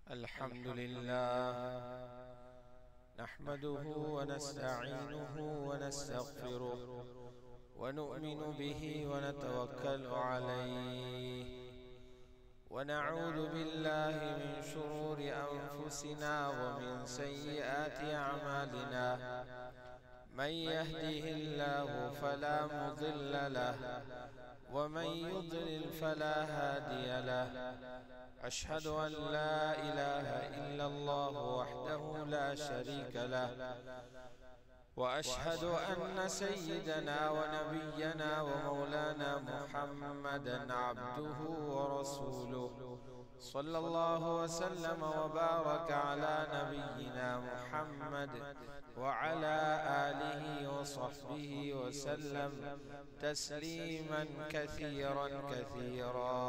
الحمد لله نحمده ونستعينه ونستغفره ونؤمن به ونتوكل عليه ونعوذ بالله من شرور أنفسنا ومن سيئات أعمالنا من يهده الله فلا مضل له ومن يضلل فلا هادي له أشهد أن لا إله إلا الله وحده لا شريك له وأشهد أن سيدنا ونبينا ومولانا محمدا عبده ورسوله صلى الله وسلم وبارك على نبينا محمد وعلى آله وصحبه وسلم تسليما كثيرا كثيرا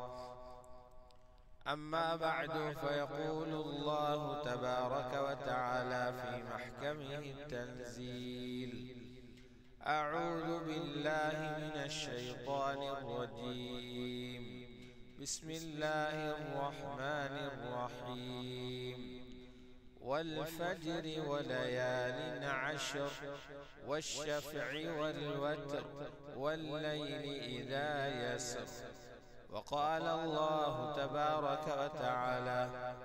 أما بعد فيقول الله تبارك وتعالى في محكمه التنزيل أعوذ بالله من الشيطان الرجيم بسم الله الرحمن الرحيم والفجر وليال عشر والشفع والوتر والليل إذا يسر وقال الله تبارك وتعالى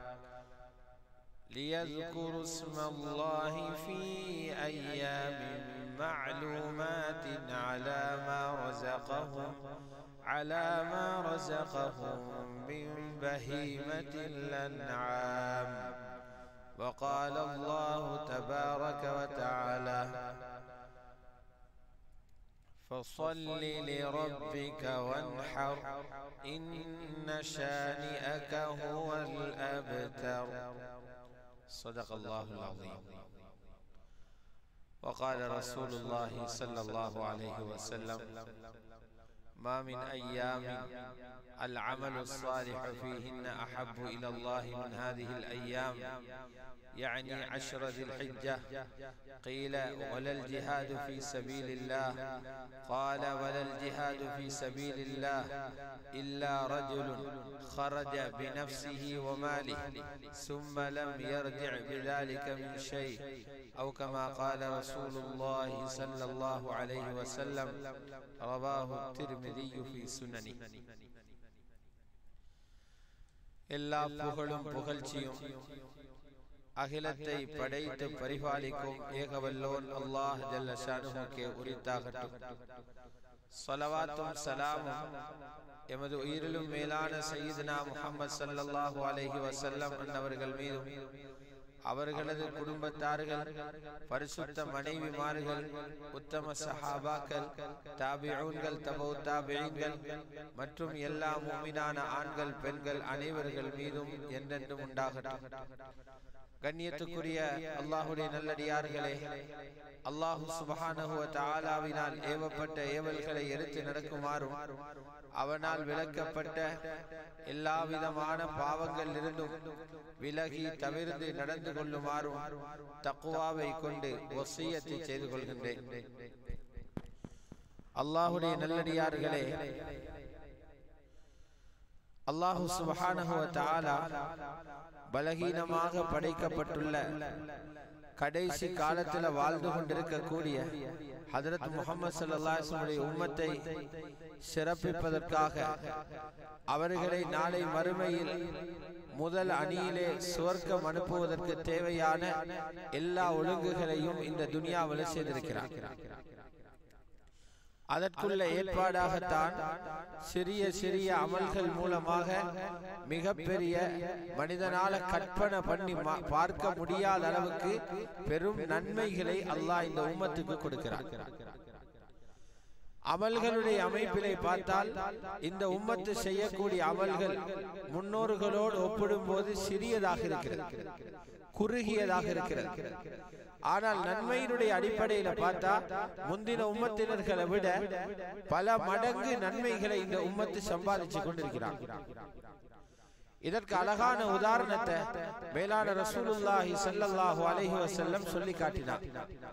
ليذكروا اسم الله في أيام معلومات على ما رزقهم على ما رزقهم من بهيمة الأنعام وقال الله تبارك وتعالى فصل لربك وانحر إن شانئك هو الأبتر صدق الله العظيم وقال رسول الله صلى الله عليه وسلم ما من أيام العمل الصالح فيهن أحب إلى الله من هذه الأيام يعني عشر ذي الحجة قيل ولا الجهاد في سبيل الله قال ولا الجهاد في سبيل الله إلا رجل خرج بنفسه وماله ثم لم يرجع بذلك من شيء أو كما قال رسول الله صلى الله عليه وسلم رواه الترمذي في سننه எல்லா புகழும் புகழ்ச்சியும் அகிலத்தை படைத்து பரிபாலிக்கும் ஏகவல்லோன் அல்லாஹ் ஜல்ல ஷானுஹுக்கே உரித்தாகட்டும் சலவாத்தும் சலாமும் எமது உயிரிலும் மேலான சையீதுனா முகமது சல்லல்லாஹு அலைஹி வசல்லம் அன்னவர்கள் மீதும் அவர்களது குடும்பத்தார்கள் பரிசுத்த மனைவிமார்கள் உத்தம சஹாபாக்கள் தாபியூன்கள் தபோ தாபியன்கள் மற்றும் எல்லா மூமினான ஆண்கள் பெண்கள் அனைவர்கள் மீதும் என்றென்றும் உண்டாகட்டும் கண்ணியத்துக்குரிய அல்லாஹுடைய நல்லடியார்களே அல்லாஹு சுபஹானஹுவ தாலாவினால் ஏவப்பட்ட ஏவல்களை எடுத்து நடக்குமாறும் அவனால் விளக்கப்பட்ட எல்லா விதமான பாவங்கள் இருந்தும் விலகி தவிர்த்து நடந்து கொள்ளுமாறும் தக்குவாவை கொண்டு ஒசியத்தை செய்து கொள்கின்றேன் அல்லாஹுடைய நல்லடியார்களே அல்லாஹு சுபஹானஹுவ தாலா பலகீனமாக படைக்கப்பட்டுள்ள கடைசி காலத்துல வாழ்ந்து கொண்டிருக்கக்கூடிய ஹதரத் முகமது சல்லாஹுடைய உம்மத்தை சிறப்பிப்பதற்காக அவர்களை நாளை மறுமையில் முதல் அணியிலே சுவர்க்கம் அனுப்புவதற்கு தேவையான எல்லா ஒழுங்குகளையும் இந்த துனியாவில் செய்திருக்கிறார் அதற்குள்ள ஏற்பாடாகத்தான் சிறிய சிறிய அமல்கள் மூலமாக மிகப்பெரிய மனிதனால கற்பனை பண்ணி பார்க்க முடியாத அளவுக்கு பெரும் நன்மைகளை அல்லாஹ் இந்த உம்மத்துக்கு கொடுக்கிறார் அமல்களுடைய அமைப்பிலை பார்த்தால் இந்த உம்மத்து செய்யக்கூடிய அமல்கள் முன்னோர்களோடு ஒப்பிடும் போது சிறியதாக இருக்கிறது குறுகியதாக இருக்கிறது ஆனால் நன்மையினுடைய அடிப்படையில பார்த்தா முந்தின உம்மத்தினர்களை விட பல மடங்கு நன்மைகளை இந்த உம்மத்து சம்பாதிச்சு கொண்டிருக்கிறார் இதற்கு அழகான உதாரணத்தை மேலான ரசூலுல்லாஹி ஸல்லல்லாஹு அலைஹி வஸல்லம் சொல்லி காட்டினார்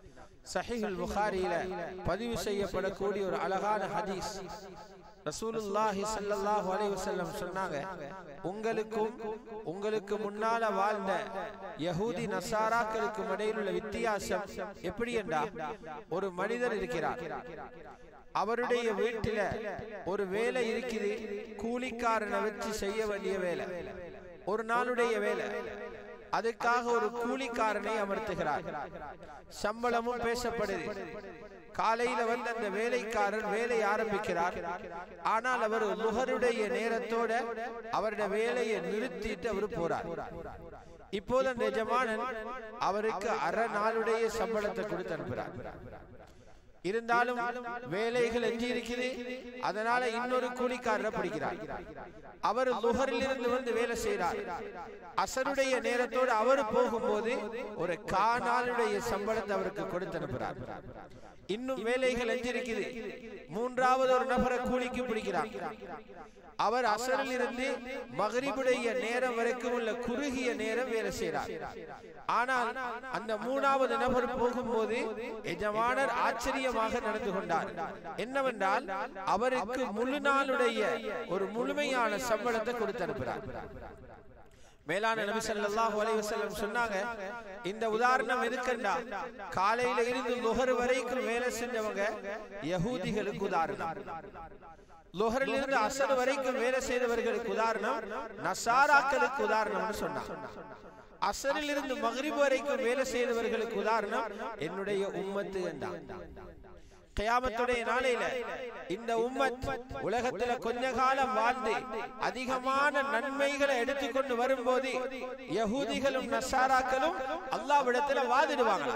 சஹீஹுல் புகாரியில பதிவு செய்யப்படக்கூடிய ஒரு அழகான ஹதீஸ் ரசூலுல்லாஹி ஸல்லல்லாஹு அலைஹி வஸல்லம் சொன்னாங்க உங்களுக்கும் உங்களுக்கு முன்னால வாழ்ந்த யஹூதி நசாராக்களுக்கும் இடையில் உள்ள வித்தியாசம் எப்படி என்றா ஒரு மனிதர் இருக்கிறார் அவருடைய வீட்டில ஒரு வேலை இருக்குது கூலிக்காரனை வச்சு செய்ய வேண்டிய வேலை ஒரு நாளுடைய வேலை அதுக்காக ஒரு கூலிக்காரனை அமர்த்துகிறார் சம்பளமும் பேசப்படுது காலையில வந்து அந்த வேலைக்காரர் வேலை ஆரம்பிக்கிறார் ஆனால் அவர் முகருடைய நேரத்தோட அவருடைய வேலையை நிறுத்திட்டு அவர் போறார் இப்போது அந்த எஜமானன் அவருக்கு அரை நாளுடைய சம்பளத்தை கொடுத்து அனுப்புறார் இருந்தாலும் வேலைகள் எஞ்சி இருக்குது அதனால இன்னொரு கூலிக்காரரை பிடிக்கிறார் அவர் லுகரில் இருந்து வந்து வேலை செய்கிறார் அசருடைய நேரத்தோடு அவர் போகும்போது ஒரு காணாளுடைய சம்பளத்தை அவருக்கு கொடுத்து அனுப்புறார் இன்னும் வேலைகள் எஞ்சிருக்குது மூன்றாவது ஒரு நபரை கூலிக்கு பிடிக்கிறார் அவர் அசரில் இருந்து மகரிபுடைய நேரம் வரைக்கும் உள்ள குறுகிய நேரம் வேலை செய்கிறார் ஆனால் அந்த மூணாவது நபர் போகும்போது எஜமானர் ஆச்சரியமாக நடந்து கொண்டார் என்னவென்றால் அவருக்கு முழு நாளுடைய ஒரு முழுமையான சம்பளத்தை கொடுத்து அனுப்புகிறார் மேலான நபி ஸல்லல்லாஹு அலைஹி வஸல்லம் சொன்னாங்க இந்த உதாரணம் எதுக்கண்டா காலையில இருந்து லுஹர் வரைக்கும் வேலை செஞ்சவங்க யகூதிகளுக்கு உதாரணம் லுஹரில் இருந்து அசர் வரைக்கும் வேலை செய்தவர்களுக்கு உதாரணம் நசாராக்களுக்கு உதாரணம்னு சொன்னாங்க அசரில் இருந்து மகரிப் வரைக்கும் வேலை செய்தவர்களுக்கு உதாரணம் என்னுடைய உம்மத்து என்றான் கயாமத்துடைய நாளையில இந்த உம்மத் உலகத்துல கொஞ்ச காலம் வாழ்ந்து அதிகமான நன்மைகளை எடுத்துக்கொண்டு வரும்போது யகூதிகளும் நசாராக்களும் அல்லாவிடத்துல வாதிடுவாங்க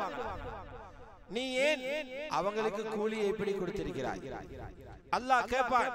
நீ ஏன் அவங்களுக்கு கூலியை இப்படி கொடுத்திருக்கிறாய் அல்லாஹ் கேட்பான்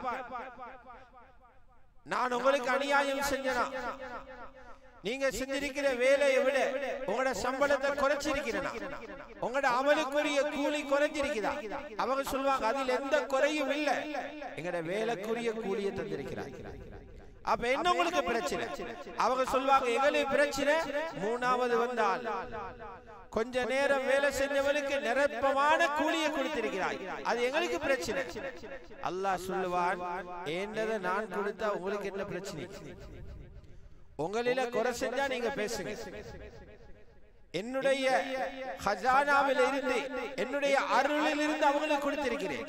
நான் உங்களுக்கு அநியாயம் செஞ்சனா நீங்க செஞ்சிருக்கிற வேலையை விட உங்களோட சம்பளத்தை குறைச்சிருக்கிறனா உங்களோட அமலுக்குரிய கூலி குறைஞ்சிருக்குதா அவங்க சொல்லுவாங்க அதில் எந்த குறையும் இல்ல எங்களோட வேலைக்குரிய கூலியை தந்திருக்கிறார் அப்ப என்ன உங்களுக்கு பிரச்சனை அவங்க சொல்லுவாங்க எங்களுக்கு பிரச்சனை மூணாவது வந்தால் கொஞ்ச நேரம் வேலை செஞ்சவனுக்கு நிரப்பமான கூலியை கொடுத்திருக்கிறாய் அது எங்களுக்கு பிரச்சனை அல்லாஹ் சொல்லுவான் ஏண்டதை நான் கொடுத்தா உங்களுக்கு என்ன பிரச்சனை உங்களில குறை செஞ்சா நீங்க பேசுங்க என்னுடைய ஹஜானாவில் இருந்து என்னுடைய அருளில் இருந்து அவங்களுக்கு கொடுத்திருக்கிறேன்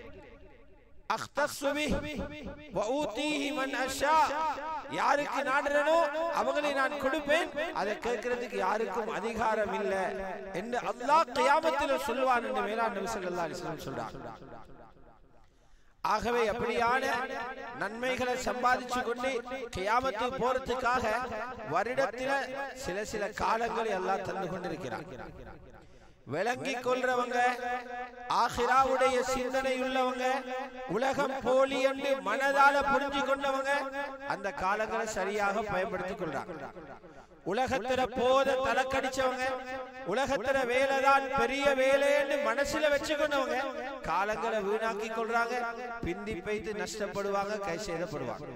யாருக்கு நாடுறனோ அவங்களை நான் கொடுப்பேன் அதை கேட்கறதுக்கு யாருக்கும் அதிகாரம் இல்லை என்று அல்லாஹ் கியாமத்தில் சொல்லுவான் என்று மேலாண் நபி ஸல்லல்லாஹு அலைஹி வஸல்லம் சொல்றார் ஆகவே அப்படியான நன்மைகளை சம்பாதிச்சு கொண்டு கியாமத்து போறதுக்காக வருடத்தில சில சில காலங்களை எல்லாம் தந்து கொண்டிருக்கிறார் விளங்கி கொள்றவங்க ஆஹிராவுடைய சிந்தனை உள்ளவங்க உலகம் போலி என்று மனதால புரிஞ்சு கொண்டவங்க அந்த காலங்களை சரியாக பயன்படுத்திக் கொள்றாங்க உலகத்தில போத தலைக்கடிச்சவங்க உலகத்தில வேலைதான் பெரிய வேலைன்னு மனசுல வச்சுக்கொண்டவங்க காலங்களை வீணாக்கி கொள்றாங்க பிந்தி பெய்து நஷ்டப்படுவாங்க கை செய்தப்படுவாங்க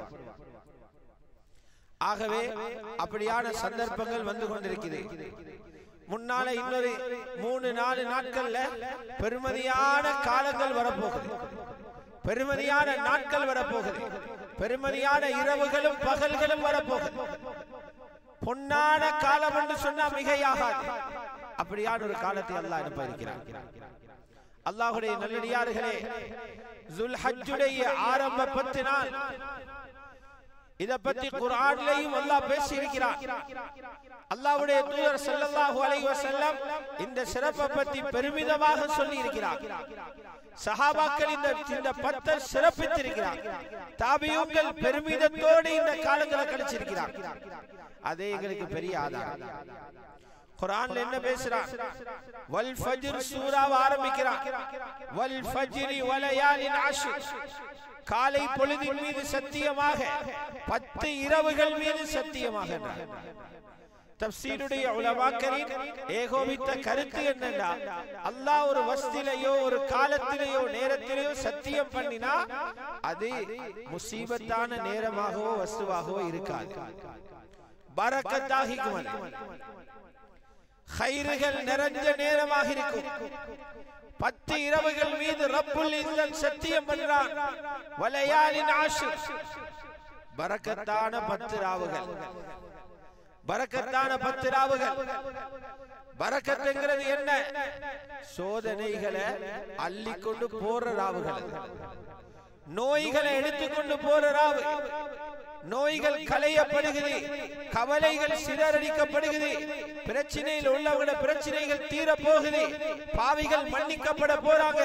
ஆகவே அப்படியான சந்தர்ப்பங்கள் வந்து கொண்டிருக்குது முன்னால இன்னொரு மூணு நாலு நாட்கள்ல பெருமதியான காலங்கள் வரப்போகுது பெருமதியான நாட்கள் வரப்போகுது பெருமதியான இரவுகளும் பகல்களும் வரப்போகுது பொன்னான காலம் என்று சொன்னா மிகையாகாது அப்படியான ஒரு காலத்தை அல்லாஹ் அனுப்ப இருக்கிறார் அல்லாஹுடைய நல்லடியார்களே ஜுல்ஹஜ்ஜுடைய ஆரம்ப பத்து நாள் இத பத்தி குர்ஆன்லயும் அல்லாஹ் பேசி இருக்கிறார் அல்லாஹ்வுடைய தூதர் ஸல்லல்லாஹு அலைஹி வஸல்லம் இந்த சிறப்பை பத்தி பெருமிதமாக சொல்லி இருக்கிறார் சஹாபாக்கள் இந்த இந்த பத்தை சிறப்பித்திருக்கிறார் தாபியூங்கள் பெருமிதத்தோடு இந்த காலங்களை கழிச்சிருக்கிறார் அதே எங்களுக்கு பெரிய ஆதாரம் குர்ஆன்ல என்ன பேசுறான் வல் ஃபஜ்ர் சூராவை ஆரம்பிக்கிறான் வல் ஃபஜ்ரி வலயாலின் அஷ்ர் காலை பொழுதின் மீது சத்தியமாக பத்து இரவுகள் மீது சத்தியமாக என்றார். தப்சீருடைய உலமாக்களின் ஏகோபித்த கருத்து என்னன்னா அல்லாஹ் ஒரு வஸ்திலேயோ ஒரு காலத்திலேயோ நேரத்திலேயோ சத்தியம் பண்ணினா அது முசீபத்தான நேரமாகவோ வஸ்துவாகவோ இருக்காது பரக்கத்தாகிக்கும் அது ஹைறுகள் நிறைஞ்ச நேரமாக இருக்கும் பத்து இரவுகள் மீது ரப்புல் இஸ்ஸத் சத்தியம் பண்றான் வலையாலின் ஆஷிர் பரக்கத்தான பத்து ராவுகள் பரக்கத்தான பத்து ராவுகள் பரக்கத்துங்கிறது என்ன சோதனைகளை அள்ளிக்கொண்டு போற ராவுகள் நோய்களை எடுத்துக்கொண்டு போற ராவு நோய்கள் களையப்படுகிறது கவலைகள் சிதறடிக்கப்படுகிறது பிரச்சனையில் உள்ளவங்கள பிரச்சனைகள் தீர போகுது பாவிகள் மன்னிக்கப்பட போறாங்க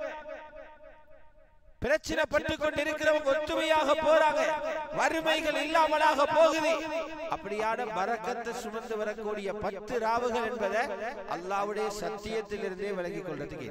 பிரச்சனை பட்டு கொண்டிருக்கிறவங்க ஒத்துமையாக போறாங்க வறுமைகள் இல்லாமலாக போகுது அப்படியான பரக்கத்தை சுமந்து வரக்கூடிய பத்து ராவுகள் என்பதை அல்லாவுடைய சத்தியத்திலிருந்தே விளங்கிக் கொள்றதுக்கு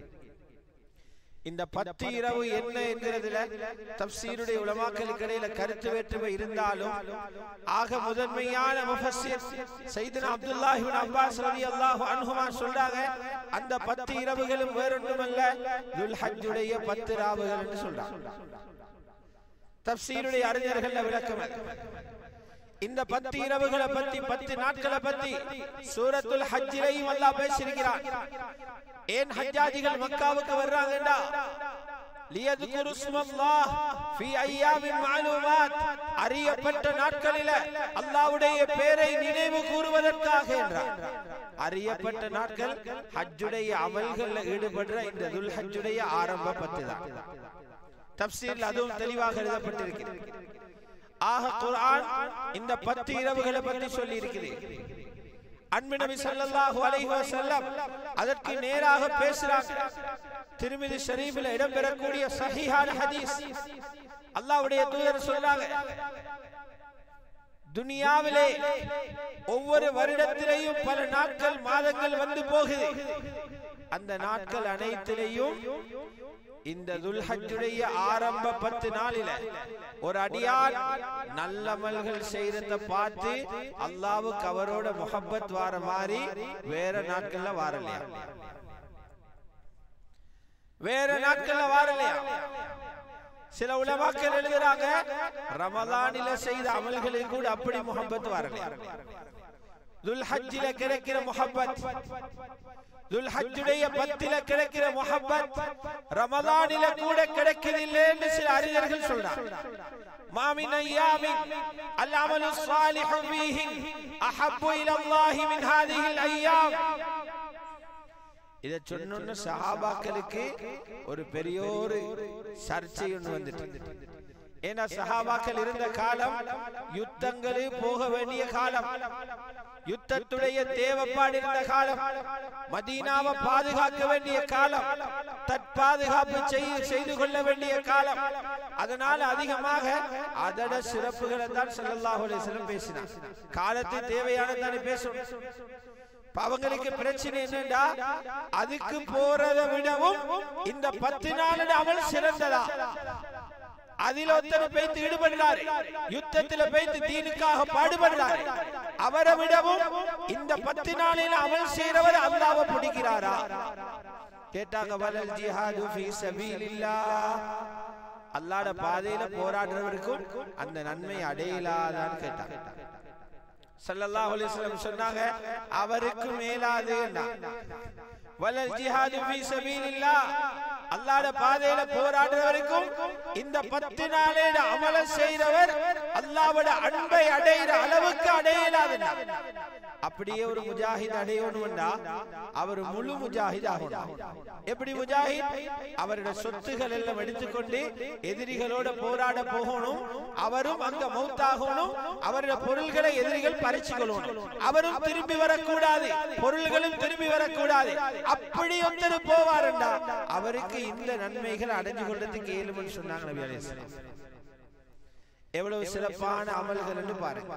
இந்த பத்து இரவு என்ன என்கிறதுல தப்சீருடைய உலமாக்களுக்கு இடையில கருத்து வேற்றுமை இருந்தாலும் ஆக முதன்மையான முஃபஸ்ஸிர் சையதுனா அப்துல்லாஹி இப்னு அப்பாஸ் ரலியல்லாஹு அன்ஹுமா சொல்றாங்க அந்த பத்து இரவுகளும் வேறொன்றுமல்ல துல்ஹஜ்ஜுடைய பத்து ராவுகள் என்று சொல்றாங்க தப்சீருடைய அறிஞர்கள் விளக்கம் அது. இந்த பத்து இரவுகளை பத்தி பத்து நாட்களை பத்தி சூரத்துல் ஹஜ்ஜிலையும் அல்லாஹ் பேசியிருக்கிறான் ஏன் ஹஜ்ஜாஜிகள் மக்காவுக்கு வர்றாங்கடா லியதுகுரு ஸ்மல்லாஹ் ஃபீ ஐயாமின் மஅலூமாத் அறியப்பட்ட நாட்களில அல்லாஹ்வுடைய பெயரை நினைவு கூறுவதற்காக என்றார் அறியப்பட்ட நாட்கள் ஹஜ்ஜுடைய அமல்கள்ல ஈடுபடுற இந்த துல் ஹஜ்ஜுடைய ஆரம்ப பத்து தான் தப்சீல் அதுவும் தெளிவாக எழுதப்பட்டிருக்கிறது ஆக குர்ஆன் இந்த பத்து இரவுகளை பற்றி சொல்லி இருக்குது அன்பு நபி ஸல்லல்லாஹு அலைஹி வஸல்லம் அதற்கு நேராக பேசுறாங்க திருமிதி ஷரீஃபில் இடம்பெறக்கூடிய சஹீஹான ஹதீஸ் அல்லாஹ்வுடைய தூதர் சொல்றாங்க துனியாவிலே ஒவ்வொரு வருடத்திலேயும் பல நாட்கள் மாதங்கள் வந்து போகுது அந்த நாட்கள் அனைத்திலேயும் இந்த துல்ஹஜ்ஜுடைய ஆரம்ப பத்து நாளில ஒரு அடியார் நல்லமல்கள் செய்யறத பார்த்து அல்லாவுக்கு அவரோட முகப்பத் வார மாதிரி வேற நாட்கள்ல வாரலையா வேற நாட்கள்ல வாரலையா சில உலமாக்கள் எழுதுறாங்க ரமலானில செய்த அமல்களில் கூட அப்படி முகப்பத் வரலையா துல்ஹஜ்ஜில கிடைக்கிற முகப்பத் துல்ஹஜ்ஜுடைய பத்தில கிடைக்கிற முஹப்பத் ரமலானில கூட கிடைக்கவில்லை என்று சில அறிஞர்கள் சொல்றாங்க மாமின் ஐயாமின் அல்அமலு ஸாலிஹு ஃபீஹி அஹப்பு இலல்லாஹி மின் ஹாதிஹில் ஐயாம் இத சொன்னோன்னு சஹாபாக்களுக்கு ஒரு பெரிய ஒரு சர்ச்சை ஒன்று வந்துட்டு ஏன்னா சஹாபாக்கள் இருந்த காலம் யுத்தங்களே போக வேண்டிய காலம் யுத்தத்துடைய தேவைப்பாடு இருந்த காலம் மதீனாவை பாதுகாக்க வேண்டிய காலம் தற்பாதுகாப்பு செய்ய செய்து கொள்ள வேண்டிய காலம் அதனால அதிகமாக அதட சிறப்புகளை தான் ஸல்லல்லாஹு அலைஹி வஸல்லம் பேசினார் காலத்து தேவையானதானே பேசணும் இப்ப அவங்களுக்கு பிரச்சனை என்னண்டா அதுக்கு போறதை விடவும் இந்த பத்து நாள் அமல் சிறந்ததா அதில் ஒருத்தர் பேய்த்து ஈடுபடுறாரு யுத்தத்தில் பேய்த்து தீனுக்காக பாடுபடுறாரு அவரை விடவும் இந்த பத்து நாளில் அமல் செய்யறவர் அல்லாஹ்வை பிடிக்கிறாரா கேட்டாங்க வலல் ஜிஹாது ஃபீ சபீலில்லாஹ் அல்லாஹ்ட பாதையில போராடுறவருக்கும் அந்த நன்மை அடையலாதான்னு கேட்டாங்க ஸல்லல்லாஹு அலைஹி வஸல்லம் சொன்னாங்க அவருக்கு மேலாது வலல் ஜிஹாது ஃபீ சபீலில்லாஹ் அல்லாஹ்ட பாதையில போராடுறவருக்கும் இந்த பத்து நாளேட அமல செய்றவர் அல்லாஹ்வோட அன்பை அடையிற அளவுக்கு அடையலாது அப்படியே ஒரு முஜாஹித் அடையணும்னா அவர் முழு முஜாஹித் ஆகணும் எப்படி முஜாஹித் அவருடைய சொத்துகள் எல்லாம் எடுத்துக்கொண்டு எதிரிகளோட போராட போகணும் அவரும் அங்க மௌத்தாகணும் அவருடைய பொருள்களை எதிரிகள் பறிச்சு கொள்ளணும் அவரும் திரும்பி வரக்கூடாது பொருள்களும் திரும்பி வரக்கூடாது அப்படி ஒருத்தர் போவாருண்டா அவருக்கு இந்த நன்மைகள் அடைஞ்சு கொள்றதுக்கு ஏழுமன்னு சொன்னாங்க நபி அலைஹிஸ்ஸலாம் எவ்வளவு சிறப்பான அமல்கள் என்று பாருங்க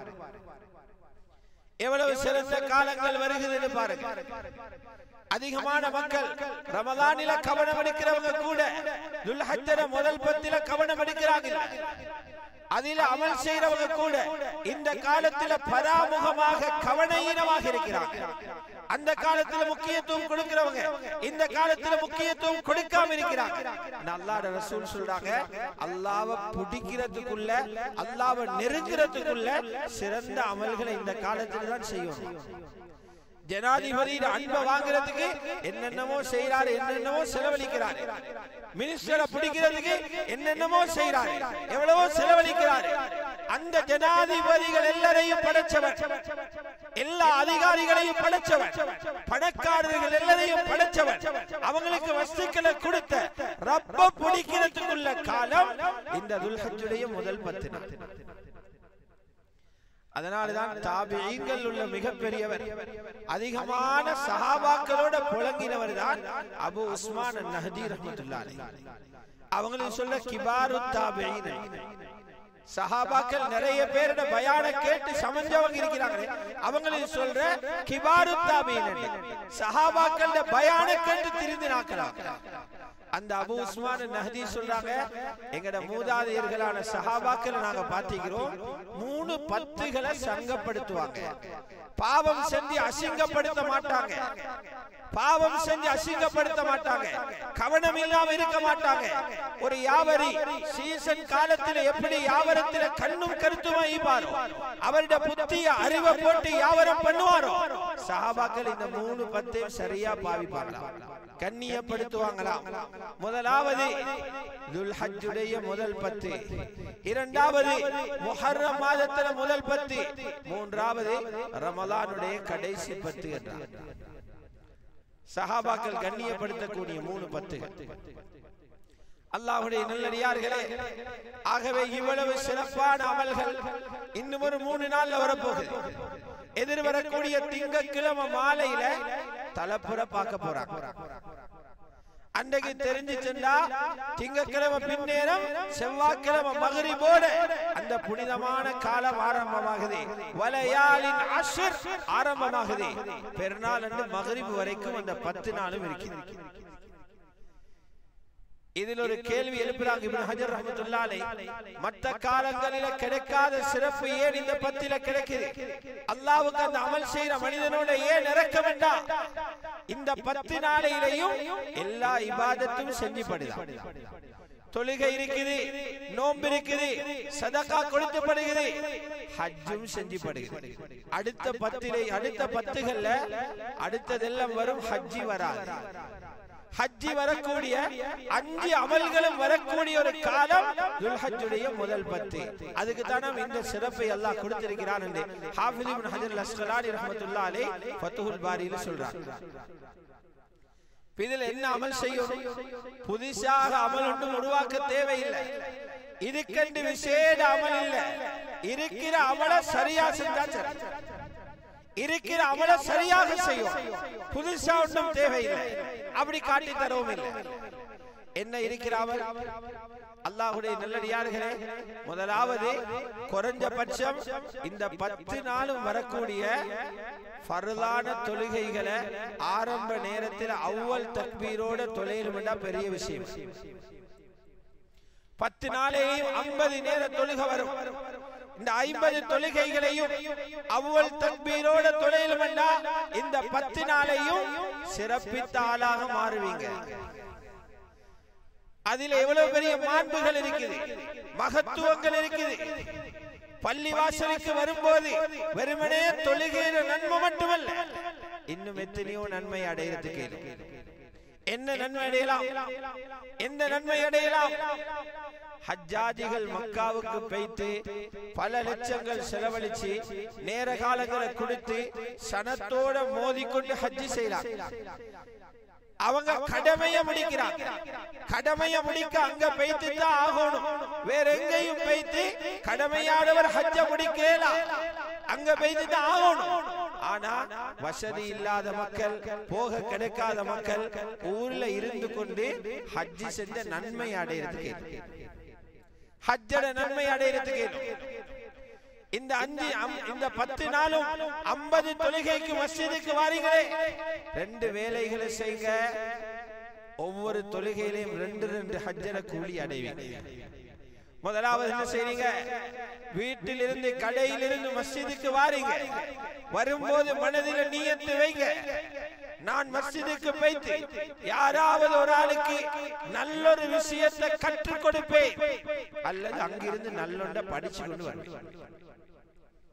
எவ்வளவு சிறந்த காலங்கள் வருகிறது பாருங்க அதிகமான மக்கள் ரமலானில கவனம் எடுக்கிறவங்க கூட துல்ஹஜ்ஜர முதல் பத்தில கவனம் எடுக்கிறாங்க அதில அமல் செய்யறவங்க கூட இந்த காலத்துல பராமுகமாக கவனஈனமாக இருக்கிறாங்க அந்த காலத்துல முக்கியத்துவம் கொடுக்கிறவங்க இந்த காலத்துல முக்கியத்துவம் கொடுக்காம இருக்கிறாங்க அல்லாஹ் ரசூல் சொல்றாங்க அல்லாஹ்வை பிடிக்கிறதுக்குள்ள அல்லாஹ்வை நெருங்கிறதுக்குள்ள சிறந்த அமல்களை இந்த காலத்துல தான் செய்யணும் ஜனாதிபதியோட அன்பை வாங்குறதுக்கு என்னென்னமோ செய்யறாரு என்னென்னமோ செலவழிக்கிறாரு மினிஸ்டரை பிடிக்கிறதுக்கு என்னென்னமோ செய்யறாரு எவ்வளவோ செலவழிக்கிறாரு அந்த ஜனாதிபதிகள் எல்லாரையும் படைச்சவர் எல்லா அதிகாரிகளையும் படைச்சவர் பணக்காரர்கள் எல்லாரையும் படைச்சவர் அவங்களுக்கு வஸ்துக்களை கொடுத்த ரப்ப பிடிக்கிறதுக்குள்ள காலம் இந்த துல்ஹஜுடைய முதல் பத்து நாள் அதனால்தான் தாபியீங்கள் உள்ள மிகப்பெரியவர் அதிகமான சஹாபாக்களோட புழங்கினவர் தான் அபு உஸ்மான் நஹதி ரஹமத்துல்லாஹி அவங்களுக்கு சொல்ல கிபாரு தாபியீன் சஹாபாக்கள் நிறைய பேரோட பயான கேட்டு சமஞ்சவங்க இருக்கிறாங்க அவங்களுக்கு சொல்ற கிபாரு தாபியீன் சஹாபாக்களோட பயான கேட்டு திருந்தினாக்கலாம் அந்த அபு உஸ்மான் நஹதி சொல்றாங்க எங்கட மூதாதையர்களான சஹாபாக்கள் நாங்க பாத்திக்கிறோம் மூணு பத்துகளை சங்கப்படுத்துவாங்க பாவம் செஞ்சு அசிங்கப்படுத்த மாட்டாங்க பாவம் செஞ்சு அசிங்கப்படுத்த மாட்டாங்க கவனம் இல்லாம இருக்க மாட்டாங்க ஒரு யாவரி சீசன் காலத்துல எப்படி யாவரத்துல கண்ணும் கருத்துமா ஈப்பாரோ அவருடைய புத்திய அறிவை போட்டு யாவரம் பண்ணுவாரோ சஹாபாக்கள் இந்த மூணு பத்தையும் சரியா பாவிப்பாங்களா கண்ணியப்படுத்துவாங்களாம் முதலாவது துல்ஹஜ்ஜுடைய முதல் பத்து இரண்டாவது முஹர்ரம் மாதத்துல முதல் பத்து மூன்றாவது ரமலானுடைய கடைசி பத்து என்றார் சஹாபாக்கள் கண்ணியப்படுத்தக்கூடிய மூணு பத்துகள் அல்லாஹுடைய நல்லடியார்களே ஆகவே இவ்வளவு சிறப்பான அமல்கள் இன்னும் ஒரு மூணு நாள்ல வரப்போகுது எதிர்வரக்கூடிய திங்கக்கிழமை மாலையில தலப்புற பார்க்க போறாங்க அன்றைக்கு தெரிஞ்சு சென்றா திங்கக்கிழமை பின்னேரம் செவ்வாய்க்கிழமை மகரிபோட அந்த புனிதமான காலம் ஆரம்பமாகுது வலையாளின் அஷர் ஆரம்பமாகுது பெருநாள் அன்று மகரிபு வரைக்கும் அந்த பத்து நாளும் இருக்குது இதில் ஒரு கேள்வி எழுப்புறாங்க இப்னு ஹஜர் ரஹ்மத்துல்லாஹி மற்ற காலங்களில கிடைக்காத சிறப்பு ஏன் இந்த பத்தில கிடைக்குது அல்லாஹ்வுக்கு அந்த அமல் செய்யற மனிதனோட ஏன் இறக்க வேண்டாம் இந்த பத்து நாளையிலையும் எல்லா இபாதத்தும் செஞ்சுப்படுதா தொழுகை இருக்குது நோன்பு இருக்குது சதகா கொடுக்கப்படுகிறது ஹஜ்ஜும் செஞ்சுப்படுகிறது அடுத்த பத்திலே அடுத்த பத்துகள்ல அடுத்ததெல்லாம் வரும் ஹஜ்ஜி வராது ஹஜ்ஜி வரக்கூடிய அஞ்சு அமல்களும் வரக்கூடிய ஒரு காலம் துல்ஹஜ்ஜுடைய முதல் பத்து அதுக்கு தான் நாம் இந்த சிறப்பை அல்லாஹ் கொடுத்திருக்கிறான் என்று ஹாஃபிஸ் இப்னு ஹஜர் அல்-அஸ்கலானி ரஹ்மத்துல்லாஹி அலைஹி ஃபத்ஹுல் பாரியில சொல்றார் இதில் என்ன அமல் செய்யும் புதுசாக அமல் ஒன்றும் உருவாக்க தேவையில்லை இதுக்கென்று விசேட அமல் இல்லை இருக்கிற அமல சரியா செஞ்சா சரி இருக்கிற அமல சரியாக செய்யும் புதுசா ஒன்றும் தேவையில்லை அப்படி காட்டி தரவும் இல்லை என்ன இருக்கிற அமல் அல்லாஹுடைய நல்லடியார்களே முதலாவது குறைஞ்சபட்சம் இந்த பத்து நாளும் வரக்கூடிய ஃபர்லான தொழுகைகளை ஆரம்ப நேரத்தில் அவ்வல் தக்பீரோட தொலையிலுமெண்டா பெரிய விஷயம் பத்து நாளையும் ஐம்பது நேர தொழுகை வரும் இந்த ஐம்பது தொழுகைகளையும் அவ்வல் தக்பீரோட தொழிலும் இந்த பத்து நாளையும் சிறப்பித்த ஆளாக மாறுவீங்க அதில் எவ்வளவு பெரிய மாண்புகள் இருக்குது மகத்துவங்கள் இருக்குது பள்ளி வாசலுக்கு வரும்போது வெறுமனே தொழுகையில நன்மை மட்டுமல்ல இன்னும் எத்தனையோ நன்மை அடையிறதுக்கு என்ன நன்மை அடையலாம் எந்த நன்மை அடையலாம் ஹஜ்ஜாஜிகள் மக்காவுக்கு பெய்த்து பல லட்சங்கள் செலவழிச்சு நேர காலங்களை கொடுத்து சனத்தோட மோதிக்கொண்டு ஹஜ்ஜி செய்யலாம் அவங்க கடமைய முடிக்கிறாங்க கடமைய முடிக்க அங்க பெய்த்து தான் ஆகணும் வேற எங்கேயும் பெய்த்து கடமையானவர் ஹஜ்ஜ முடிக்கலாம் அங்க பெய்து தான் ஆகணும் ஆனா வசதி இல்லாத மக்கள் போக கிடைக்காத மக்கள் ஊர்ல இருந்து கொண்டு ஹஜ்ஜி செஞ்ச நன்மை அடையிறதுக்கு ஹஜ்ஜட நன்மை அடையிறதுக்கு இந்த அஞ்சு இந்த பத்து நாளும் ஐம்பது தொழுகைக்கு மஸ்ஜிதுக்கு வாரீங்களே ரெண்டு வேலைகளை செய்யுங்க ஒவ்வொரு தொழுகையிலையும் ரெண்டு ரெண்டு ஹஜ்ஜன கூலி அடைவீங்க முதலாவது என்ன செய்றீங்க வீட்டில் இருந்து கடையில் இருந்து மஸ்ஜிதுக்கு வாரீங்க வரும்போது மனதில் நீயத்து வைங்க நான் மஸ்ஜிதுக்கு போய்த்து யாராவது ஒரு ஆளுக்கு நல்லொரு விஷயத்தை கற்றுக் கொடுப்பேன் அல்லது அங்கிருந்து நல்லொண்ட படிச்சு கொண்டு வருவேன்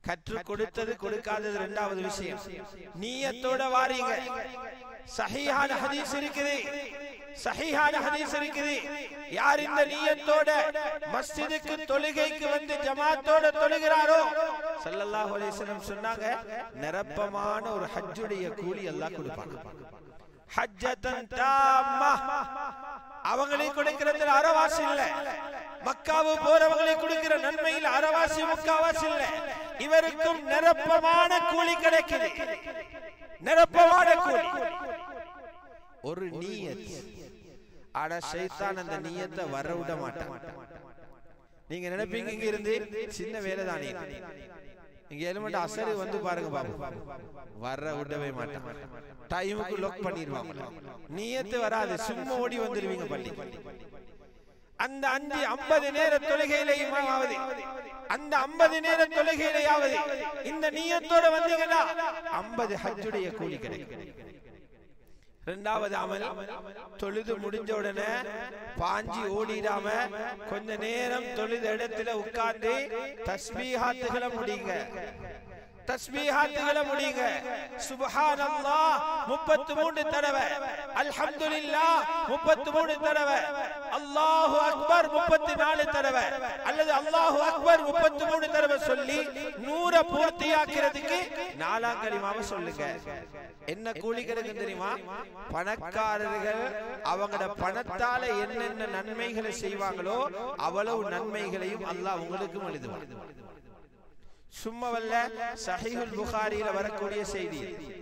கற்றுக் கொடுத்தது கொடுக்காதது இரண்டாவது விஷயம் நீயத்தோட வாரீங்க சஹீஹான ஹதீஸ் இருக்குது சஹீஹான ஹதீஸ் இருக்குது யார் இந்த நீயத்தோட மஸ்ஜிதுக்கு தொழுகைக்கு வந்து ஜமாத்தோட தொழுகிறாரோ ஸல்லல்லாஹு அலைஹி வஸல்லம் சொன்னாங்க நிரப்பமான ஒரு ஹஜ்ஜுடைய கூலி அல்லாஹ் கொடுப்பாங்க ஹஜ்ஜத்தன் தாம்மா அவங்களுக்கு கொடுக்கிறது அறவாசி இல்ல மக்காவு போறவங்களை கொடுக்கிற நன்மையில் அறவாசி முக்காவாசி இல்ல இவருக்கும் நிரப்பமான கூலி கிடைக்குது நிரப்பமான கூலி ஒரு நீயத் ஆனா ஷைத்தான் அந்த நீயத்தை வர விட மாட்டான் நீங்க நினைப்பீங்க இங்க இருந்து சின்ன வேலை தானே இங்க எலிமெண்ட் அசரு வந்து பாருங்க பாபு வர விடவே மாட்டான் டைமுக்கு லொக் பண்ணிடுவாங்க நீயத்து வராது சும்மா ஓடி வந்துருவீங்க பள்ளி அந்த அஞ்சு ஐம்பது நேர தொழுகையிலேயாவது அந்த ஐம்பது நேர தொழுகையிலேயாவது இந்த நீயத்தோட வந்தீங்கன்னா ஐம்பது ஹஜ்ஜுடைய கூலி கிடைக்கும் ரெண்டாவது அமல் தொழுது முடிஞ்ச உடனே பாஞ்சி ஓடிடாம கொஞ்ச நேரம் தொழுத இடத்துல உட்கார்ந்து தஸ்பீஹாத்துகளை முடிங்க தஸ்பீஹாத்துகளை முடிங்க சுப்ஹானல்லாஹ் 33 தடவை அல்ஹம்துலில்லாஹ் 33 தடவை அல்லாஹு அக்பர் 34 தடவை அல்லது அல்லாஹு அக்பர் 33 தடவை சொல்லி நூற பூர்த்தியாக்கிறதுக்கு நாலாம் கலிமாவை சொல்லுங்க என்ன கூலி கிடைக்கும் தெரியுமா பணக்காரர்கள் அவங்களோட பணத்தால என்னென்ன நன்மைகளை செய்வாங்களோ அவ்வளவு நன்மைகளையும் அல்லாஹ் உங்களுக்கும் எழுதுவான் சும்மவல்ல சஹீஹுல் புகாரியில வரக்கூடிய செய்தி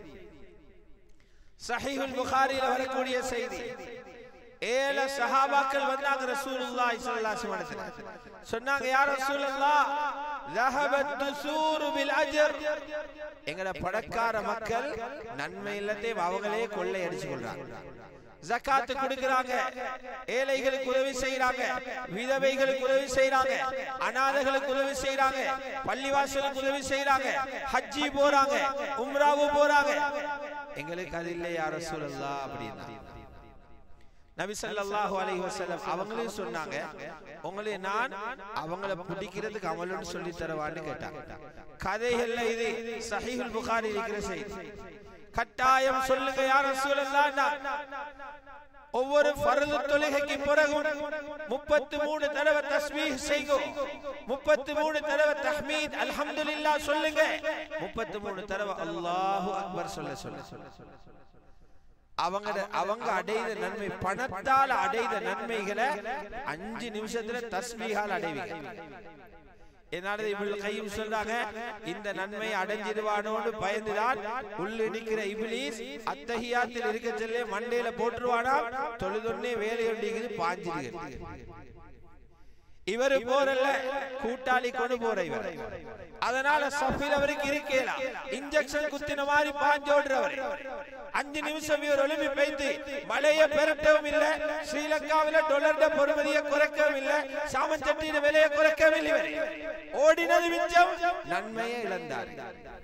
சஹீஹுல் புகாரியில வரக்கூடிய செய்தி ஏழு சஹாபாக்கள் வந்தாங்க ரசூலுல்லாஹி ஸல்லல்லாஹு அலைஹி வஸல்லம் சொன்னாங்க யா ரசூலல்லாஹ் ذهبت دسور بالاجر எங்கட பணக்கார மக்கள் நன்மை எல்லாத்தையும் அவங்களே கொள்ளை அடிச்சு கொள்றாங்க ஜக்காத்து கொடுக்கறாங்க ஏழைகளுக்கு உதவி செய்யறாங்க விதவைகளுக்கு உதவி செய்யறாங்க அனாதைகளுக்கு உதவி செய்யறாங்க பள்ளிவாசலுக்கு உதவி செய்யறாங்க ஹஜ்ஜி போறாங்க உம்ராவு போறாங்க எங்களுக்கு அது இல்லை யார சொல்லலாம் அப்படின்னா நபி ஸல்லல்லாஹு அலைஹி வஸல்லம் அவங்களே சொன்னாங்க உங்களை நான் அவங்கள பிடிக்கிறதுக்கு அமலுன்னு சொல்லி தரவான்னு கேட்டாங்க கதைகள்ல இது சஹீஹுல் புகாரி இருக்கிற செய்தி கட்டாயம் சொல்லுங்க யார் ரசூலல்லாஹ் ஒவ்வொரு ஃபர்து தொழுகைக்கு பிறகும் முப்பத்து மூணு தடவை தஸ்பீஹ் செய்யும் முப்பத்து மூணு தடவை தஹ்மீத் அல்ஹம்துலில்லாஹ் சொல்லுங்க முப்பத்து மூணு தடவை அல்லாஹு அக்பர் சொல்ல சொல்ல சொல்ல அவங்க அவங்க அடைந்த நன்மை பணத்தால் அடைந்த நன்மைகளை அஞ்சு நிமிஷத்துல தஸ்பீகால் அடைவீங்க என்னால இவள் கையும் சொல்றாங்க இந்த நன்மை அடைஞ்சிடுவானோன்னு பயந்துதான் உள்ள நிக்கிற இபிலிஸ் அத்தஹியாத்தில் இருக்க சொல்ல மண்டையில போட்டுருவானா தொழுதொன்னே வேலையொண்டிக்குது பாஞ்சிருக்கு இவரு போறல்ல கூட்டாளி கொண்டு போற இவர் அதனால சஃபில் அவருக்கு இருக்கேலாம் இன்ஜெக்ஷன் குத்தின மாதிரி பாஞ்சோடுறவர் அஞ்சு நிமிஷம் இவர் ஒளிமி பெய்து மழையை பெரட்டவும் இல்ல ஸ்ரீலங்காவில டொலர்ட பொறுமதியை குறைக்கவும் இல்ல சாமச்சட்டியின் விலையை குறைக்கவும் இல்லை இவர் ஓடினது மிச்சம் நன்மையை இழந்தார்